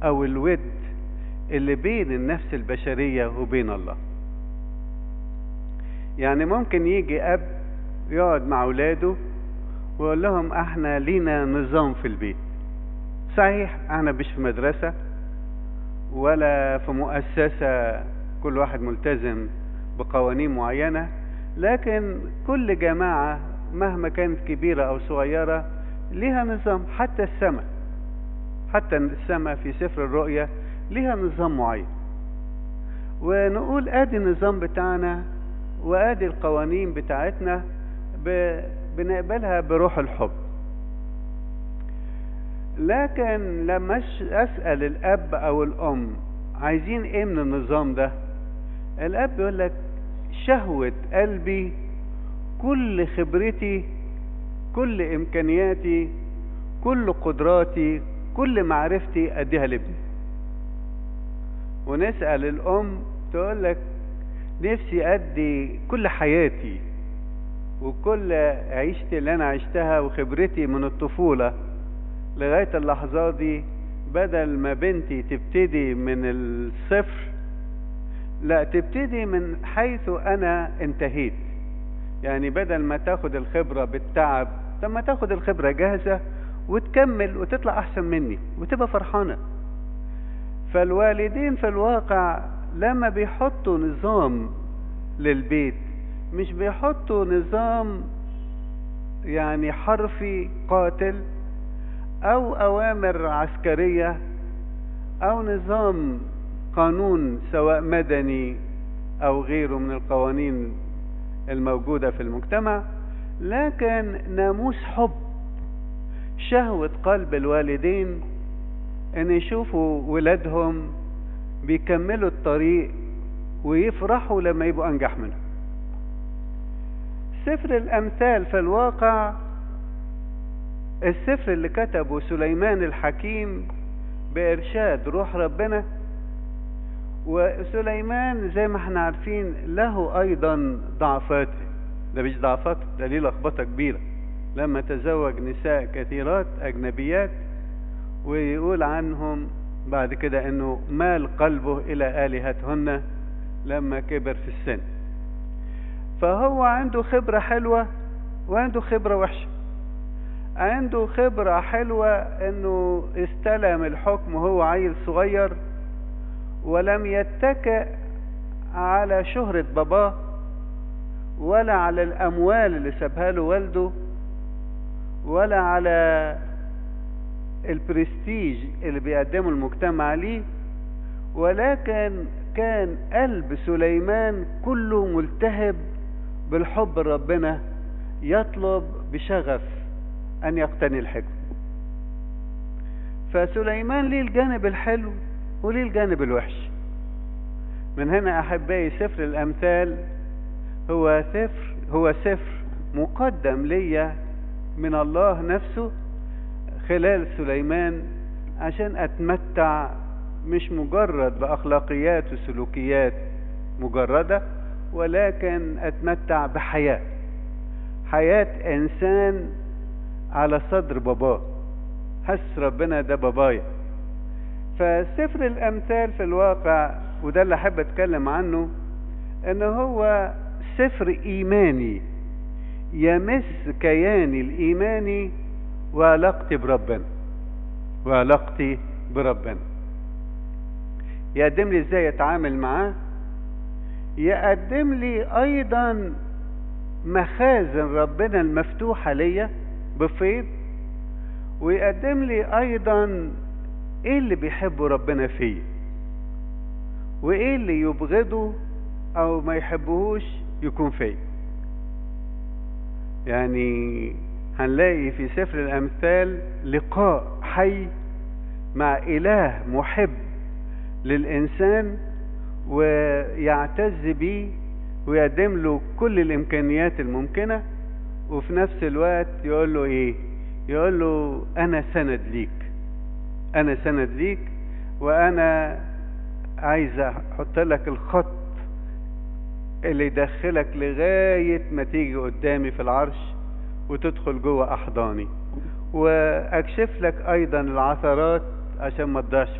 او الود اللي بين النفس البشرية وبين الله يعني ممكن يجي اب يقعد مع اولاده ويقول لهم احنا لينا نظام في البيت صحيح احنا مش في مدرسة ولا في مؤسسة كل واحد ملتزم بقوانين معينة لكن كل جماعة مهما كانت كبيرة أو صغيرة ليها نظام حتى السماء حتى السماء في سفر الرؤيا ليها نظام معين ونقول ادي النظام بتاعنا وادي القوانين بتاعتنا ب... بنقبلها بروح الحب لكن لما اسال الاب او الام عايزين ايه من النظام ده الاب يقول لك شهوة قلبي كل خبرتي كل امكانياتي كل قدراتي كل معرفتي اديها لابني ونسأل الام تقول لك نفسي ادي كل حياتي وكل عيشتي اللي انا عشتها وخبرتي من الطفولة لغاية اللحظات دي بدل ما بنتي تبتدي من الصفر لا تبتدي من حيث انا انتهيت يعني بدل ما تاخد الخبرة بالتعب طب ما تاخد الخبرة جاهزة وتكمل وتطلع احسن مني وتبقى فرحانة فالوالدين في الواقع لما بيحطوا نظام للبيت مش بيحطوا نظام يعني حرفي قاتل او اوامر عسكرية او نظام قانون سواء مدني او غيره من القوانين الموجودة في المجتمع لكن ناموس حب شهوة قلب الوالدين ان يشوفوا ولادهم بيكملوا الطريق ويفرحوا لما يبقوا انجح منهم سفر الامثال في الواقع السفر اللي كتبه سليمان الحكيم بارشاد روح ربنا وسليمان زي ما احنا عارفين له ايضا ضعفات ده مش ضعفات ده ليه لخبطه كبيره لما تزوج نساء كثيرات اجنبيات ويقول عنهم بعد كده انه مال قلبه الى الهتهن لما كبر في السن فهو عنده خبره حلوه وعنده خبره وحشه عنده خبره حلوه انه استلم الحكم وهو عيل صغير ولم يتكئ على شهرة باباه ولا على الأموال اللي سابها له والده ولا على البرستيج اللي بيقدمه المجتمع ليه ولكن كان قلب سليمان كله ملتهب بالحب ربنا يطلب بشغف أن يقتني الحكم فسليمان ليه الجانب الحلو وليه الجانب الوحش من هنا احبائي سفر الامثال هو سفر هو سفر مقدم ليا من الله نفسه خلال سليمان عشان اتمتع مش مجرد باخلاقيات وسلوكيات مجرده ولكن اتمتع بحياه حياه انسان على صدر باباه حس ربنا ده بابايا فسفر الامثال في الواقع وده اللي احب اتكلم عنه ان هو سفر ايماني يمس كياني الايماني وعلاقتي بربنا وعلاقتي بربنا يقدم لي ازاي اتعامل معاه يقدم لي ايضا مخازن ربنا المفتوحة ليا بفيض ويقدم لي ايضا ايه اللي بيحبه ربنا فيه وايه اللي يبغضه او ما يحبهوش يكون فيه يعني هنلاقي في سفر الامثال لقاء حي مع اله محب للانسان ويعتز بيه ويقدم له كل الامكانيات الممكنه وفي نفس الوقت يقول له ايه يقول له انا سند ليك انا سند ليك وانا عايز احط لك الخط اللي يدخلك لغاية ما تيجي قدامي في العرش وتدخل جوه احضاني واكشف لك ايضا العثرات عشان ما تضيعش